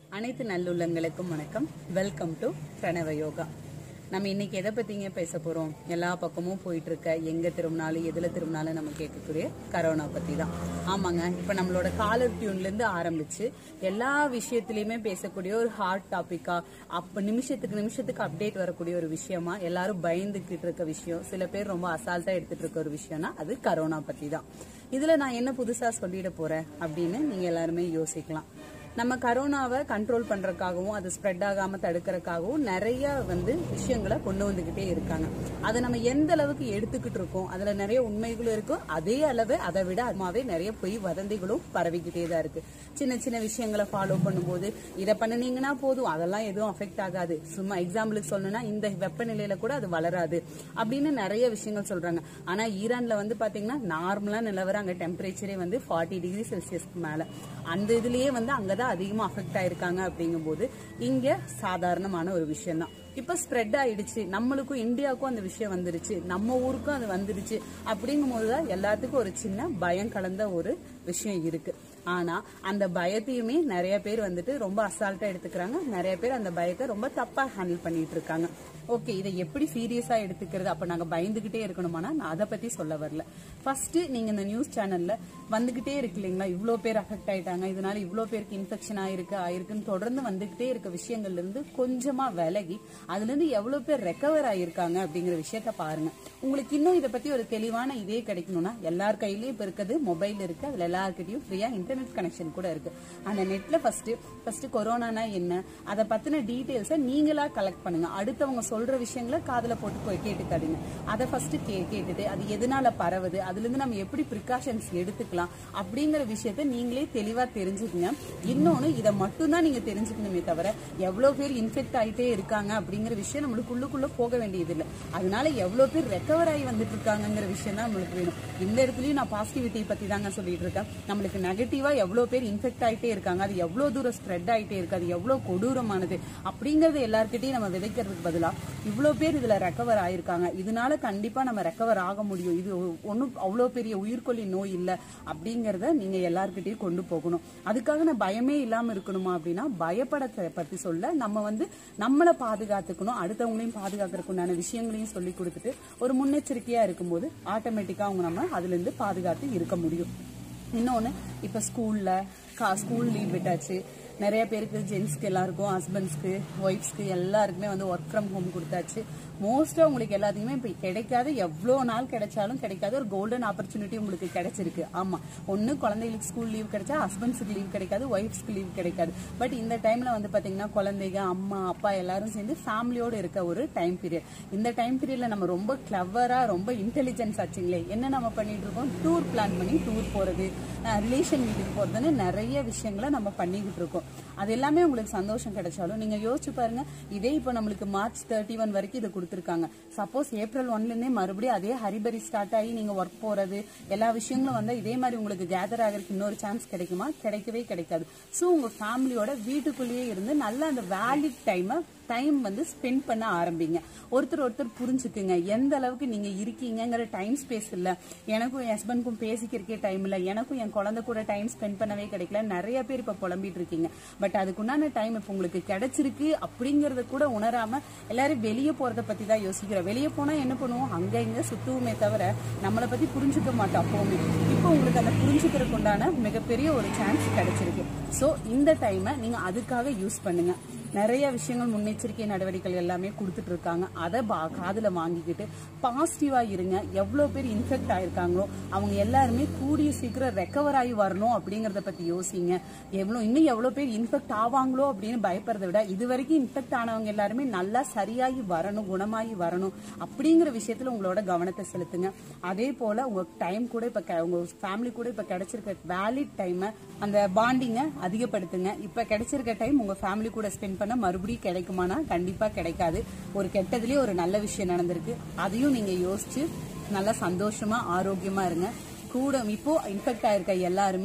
அனைத்து நல்லுள்ளங்களுக்கும் வணக்கம் welcome to பிரணவ யோகா நம்ம இன்னைக்கு எதை பத்திங்க பேச போறோம் எல்லா பக்கமும் போயிட்டு இருக்க எங்க திரும்பினாலும் எதுல திரும்பினாலும் நம்ம கேட்கக்கூடிய கரோனா பத்தி தான் ஆமாங்க இப்ப நம்மளோட காலர் டியூன்ல இருந்து ஆரம்பிச்சு எல்லா விஷயத்திலயுமே பேசக்கூடிய ஒரு ஹார்ட் டாபிக்கா அப்ப நிமிஷத்துக்கு நிமிஷத்துக்கு அப்டேட் வரக்கூடிய ஒரு விஷயமா எல்லாரும் பயந்துகிட்டு இருக்க விஷயம் சில பேர் ரொம்ப அசால்ட்டா எடுத்துட்டு இருக்க ஒரு விஷயம்னா அது கரோனா பத்தி தான் இதுல நான் என்ன புதுசா சொல்லிட போறேன் அப்படின்னு நீங்க எல்லாருமே யோசிக்கலாம் நம்ம கரோனாவை கண்ட்ரோல் பண்றதுக்காகவும் அது ஸ்ப்ரெட் ஆகாம தடுக்கிறதுக்காகவும் நிறைய வந்து விஷயங்களை கொண்டு வந்துகிட்டே இருக்காங்க அதை நம்ம எந்த அளவுக்கு எடுத்துக்கிட்டு இருக்கோம் அதுல நிறைய உண்மைகளும் இருக்கும் அதே அளவு அதை விட அதிகமாவே நிறைய பொய் வதந்திகளும் பரவிக்கிட்டே தான் இருக்கு சின்ன சின்ன விஷயங்களை ஃபாலோ பண்ணும்போது இதை பண்ணுனீங்கன்னா போதும் அதெல்லாம் எதுவும் அஃபெக்ட் ஆகாது சும்மா எக்ஸாம்பிளுக்கு சொல்லணும்னா இந்த வெப்பநிலையில கூட அது வளராது அப்படின்னு நிறைய விஷயங்கள் சொல்றாங்க ஆனா ஈரான்ல வந்து பாத்தீங்கன்னா நார்மலா நிலவர அங்க டெம்பரேச்சரே வந்து ஃபார்ட்டி டிகிரி செல்சியஸ்க்கு மேல அந்த இதுலயே வந்து அங்கதான் அதிகமா அஃபெக்ட் ஆயிருக்காங்க அப்படிங்கும்போது இங்க சாதாரணமான ஒரு விஷயம் தான் இப்ப ஸ்ப்ரெட் ஆயிடுச்சு நம்மளுக்கும் இந்தியாவுக்கும் அந்த விஷயம் வந்துருச்சு நம்ம ஊருக்கும் அது வந்துருச்சு அப்படிங்கும் போதுதான் எல்லாத்துக்கும் ஒரு சின்ன பயம் கலந்த ஒரு விஷயம் இருக்கு ஆனா அந்த பயத்தையுமே நிறைய பேர் வந்துட்டு ரொம்ப அசால்ட்டா எடுத்துக்கிறாங்க நிறைய பேர் அந்த பயத்தை ரொம்ப தப்பா ஹேண்டில் பண்ணிட்டு இருக்காங்க ஓகே இதை எப்படி சீரியஸா எடுத்துக்கிறது அப்ப நாங்க பயந்துகிட்டே இருக்கணுமானா நான் அதை பத்தி சொல்ல வரல ஃபர்ஸ்ட் நீங்க இந்த நியூஸ் சேனல்ல வந்துகிட்டே இருக்கு இல்லைங்களா இவ்வளோ பேர் அஃபெக்ட் ஆயிட்டாங்க இதனால இவ்வளோ பேருக்கு இன்ஃபெக்ஷன் ஆயிருக்கு ஆயிருக்குன்னு தொடர்ந்து வந்துகிட்டே இருக்க விஷயங்கள்ல இருந்து கொஞ்சமா விலகி அதுல இருந்து எவ்வளவு பேர் ரெக்கவர் ஆயிருக்காங்க அப்படிங்கிற விஷயத்த பாருங்க உங்களுக்கு இன்னும் இதை பத்தி ஒரு தெளிவான இதே கிடைக்கணும்னா எல்லார் கையிலயும் இப்ப இருக்கிறது மொபைல் இருக்கு அதுல எல்லாருக்கிட்டையும் ஃப்ரீயா இன்டர்நெட் கனெக்ஷன் கூட இருக்கு அந்த நெட்ல ஃபர்ஸ்ட் ஃபர்ஸ்ட் கொரோனானா என்ன அதை பத்தின டீடைல்ஸை நீங்களா கலெக்ட் பண்ணுங்க அடுத்தவங்க சொல்ற விஷயங்களை காதுல போட்டு போய் கேட்டுக்காதீங்க அதை ஃபர்ஸ்ட் கே கேட்டுட்டு அது எதனால பரவுது அதுல இருந்து நம்ம எப்படி ப்ரிகாஷன்ஸ் எடுத்துக்கலாம் அப்படிங்கிற விஷயத்த நீங்களே தெளிவா தெரிஞ்சுக்கங்க இன்னொன்னு இதை மட்டும்தான் நீங்க தெரிஞ்சுக்கணுமே தவிர எவ்வளவு பேர் இன்ஃபெக்ட் ஆயிட்டே இருக்காங்க அப்படிங்கிற விஷயம் நம்மளுக்கு உள்ளுக்குள்ள போக வேண்டியது இல்லை அதனால எவ்வளவு பேர் ரெக்கவர் ஆகி வந்துட்டு இருக்காங்கிற விஷயம் தான் நம்மளுக்கு வேணும் இந்த இடத்துலயும் நான் பாசிட்டிவிட்டி பத்தி தாங்க சொல்லிட்டு இருக்கேன் நம்மளுக்கு நெகட்டிவா எவ்வளவு பேர் இன்ஃபெக்ட் ஆயிட்டே இருக்காங்க அது எவ்வளவு தூரம் ஸ்ப்ரெட் ஆயிட்டே இருக்கு அது எவ்வளவு கொடூரமானது அப்படிங்கறது எல்லார்கிட்டயும் நம்ம விதைக்கிறதுக்கு பதிலா இவ்வளவு பேர் இதுல ரெக்கவர் ஆயிருக்காங்க இதனால கண்டிப்பா நம்ம ரெக்கவர் ஆக முடியும் இது ஒன்னும் அவ்வளவு பெரிய உயிர்கொல்லி நோய் இல்ல அப்படிங்கறத நீங்க எல்லார்கிட்டயும் கொண்டு போகணும் அதுக்காக நான் பயமே இல்லாம இருக்கணுமா அப்படின்னா பயப்படத்தை பத்தி சொல்ல நம்ம வந்து நம்மளை பாதுகாத்துக்கணும் அடுத்தவங்களையும் பாதுகாக்கிறதுக்கு உண்டான விஷயங்களையும் சொல்லி கொடுத்துட்டு ஒரு முன்னெச்சரிக்கையா இருக்கும்போது ஆட்டோமேட்டிக்கா அவங்க நம்ம அதுல இருந்து பாதுகாத்து இருக்க முடியும் இன்னொன்னு இப்ப ஸ்கூல்ல ஸ்கூல் லீவ் விட்டாச்சு நிறைய பேருக்கு ஜென்ஸ்க்கு எல்லாருக்கும் ஹஸ்பண்ட்ஸ்க்கு ஒய்ஃப்ஸ்க்கு எல்லாருக்குமே வந்து ஒர்க் ஃப்ரம் ஹோம் கொடுத்தாச்சு மோஸ்டா உங்களுக்கு எல்லாத்துக்குமே இப்போ கிடைக்காத எவ்வளோ நாள் கிடைச்சாலும் கிடைக்காத ஒரு கோல்டன் ஆப்பர்ச்சுனிட்டி உங்களுக்கு கிடைச்சிருக்கு ஆமா ஒன்று குழந்தைகளுக்கு ஸ்கூல் லீவ் கிடைச்சா ஹஸ்பண்ட்ஸுக்கு லீவ் கிடைக்காது ஒய்ஃப்ஸ்க்கு லீவ் கிடைக்காது பட் இந்த டைம்ல வந்து பாத்தீங்கன்னா குழந்தைங்க அம்மா அப்பா எல்லாரும் சேர்ந்து ஃபேமிலியோட இருக்க ஒரு டைம் பீரியட் இந்த டைம் பீரியட்ல நம்ம ரொம்ப கிளவரா ரொம்ப இன்டெலிஜென்ஸ் ஆச்சுங்களே என்ன நம்ம பண்ணிட்டு இருக்கோம் டூர் பிளான் பண்ணி டூர் போறது ரிலேஷன் வீட்டுக்கு போறதுன்னு நிறைய விஷயங்களை நம்ம பண்ணிக்கிட்டு இருக்கோம் அது எல்லாமே உங்களுக்கு சந்தோஷம் கிடைச்சாலும் நீங்க யோசிச்சு பாருங்க இதே இப்போ நம்மளுக்கு மார்ச் தேர்ட்டி ஒன் வரைக்கும் இது கொடுத்துருக்காங்க சப்போஸ் ஏப்ரல் ஒன்ல இருந்தே மறுபடியும் அதே ஹரிபரி ஸ்டார்ட் ஆகி நீங்க ஒர்க் போறது எல்லா விஷயங்களும் வந்து இதே மாதிரி உங்களுக்கு கேதர் ஆகிறதுக்கு இன்னொரு சான்ஸ் கிடைக்குமா கிடைக்கவே கிடைக்காது ஸோ உங்க ஃபேமிலியோட வீட்டுக்குள்ளேயே இருந்து நல்ல அந்த வேலிட் டைமை டைம் வந்து ஸ்பெண்ட் பண்ண ஆரம்பிங்க ஒருத்தர் ஒருத்தர் புரிஞ்சுக்குங்க எந்த அளவுக்கு நீங்க இருக்கீங்கங்கிற டைம் ஸ்பேஸ் இல்ல எனக்கும் என் ஹஸ்பண்ட்க்கும் பேசிக்கிறக்கே டைம் இல்ல எனக்கும் என் குழந்தை கூட டைம் ஸ்பெண்ட் பண்ணவே கிடைக்கல நிறைய பேர் இப்ப புலம்பிட்டு இருக்கீங்க பட் அதுக்குண்டான டைம் இப்ப உங்களுக்கு கிடைச்சிருக்கு அப்படிங்கறத கூட உணராம எல்லாரும் வெளியே போறத பத்தி தான் யோசிக்கிறோம் வெளியே போனா என்ன பண்ணுவோம் அங்க இங்க சுத்துவோமே தவிர நம்மளை பத்தி புரிஞ்சுக்க மாட்டோம் அப்பவுமே இப்போ உங்களுக்கு அந்த புரிஞ்சுக்கிறதுக்கு உண்டான மிகப்பெரிய ஒரு சான்ஸ் கிடைச்சிருக்கு சோ இந்த டைமை நீங்க அதுக்காக யூஸ் பண்ணுங்க நிறைய விஷயங்கள் முன்னெச்சரிக்கை நடவடிக்கைகள் எல்லாமே கொடுத்துட்டு இருக்காங்க அதை பா- காதுல வாங்கிக்கிட்டு பாசிட்டிவா இருங்க எவ்வளவு பேர் இன்ஃபெக்ட் ஆயிருக்காங்களோ அவங்க எல்லாருமே கூடிய சீக்கிரம் ரெக்கவர் ஆகி வரணும் அப்படிங்கறத பத்தி யோசிங்க எவ்வளவு இன்னும் எவ்வளவு பேர் இன்ஃபெக்ட் ஆவாங்களோ அப்படின்னு பயப்படுறதை விட இது வரைக்கும் இன்ஃபெக்ட் ஆனவங்க எல்லாருமே நல்லா சரியாகி வரணும் குணமாகி வரணும் அப்படிங்கிற விஷயத்துல உங்களோட கவனத்தை செலுத்துங்க அதே போல உங்க டைம் கூட இப்ப க- உங்க ஃபேமிலி கூட இப்ப கிடைச்சிருக்க வேலிட் டைமை அந்த பாண்டிங்கை அதிகப்படுத்துங்க இப்ப கிடைச்சிருக்க டைம் உங்க ஃபேமிலி கூட ஸ்பெண்ட் பண்ண மறுபடியும் கிடைக்குமானா கண்டிப்பா கிடைக்காது ஒரு கெட்டதுலயே ஒரு நல்ல விஷயம் நடந்திருக்கு அதையும் நீங்க யோசிச்சு நல்லா சந்தோஷமா ஆரோக்கியமா இருங்க கூட இப்போ இன்ஃபெக்ட் ஆயிருக்க எல்லாருமே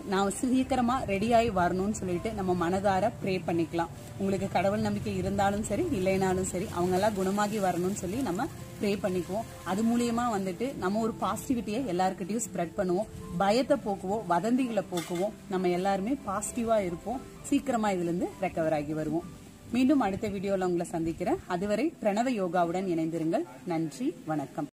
நான் சீக்கிரமா ரெடியாகி வரணும்னு சொல்லிட்டு நம்ம மனதார ப்ரே பண்ணிக்கலாம் உங்களுக்கு கடவுள் நம்பிக்கை இருந்தாலும் சரி இல்லைனாலும் சரி அவங்க எல்லாம் குணமாகி வரணும்னு சொல்லி நம்ம ப்ரே பண்ணிக்குவோம் அது மூலியமா வந்துட்டு நம்ம ஒரு பாசிட்டிவிட்டியை எல்லாருக்கிட்டையும் ஸ்ப்ரெட் பண்ணுவோம் பயத்தை போக்குவோம் வதந்திகளை போக்குவோம் நம்ம எல்லாருமே பாசிட்டிவா இருப்போம் சீக்கிரமா இதுல இருந்து ரெக்கவர் ஆகி வருவோம் மீண்டும் அடுத்த வீடியோல உங்களை சந்திக்கிறேன் அதுவரை பிரணவ யோகாவுடன் இணைந்திருங்கள் நன்றி வணக்கம்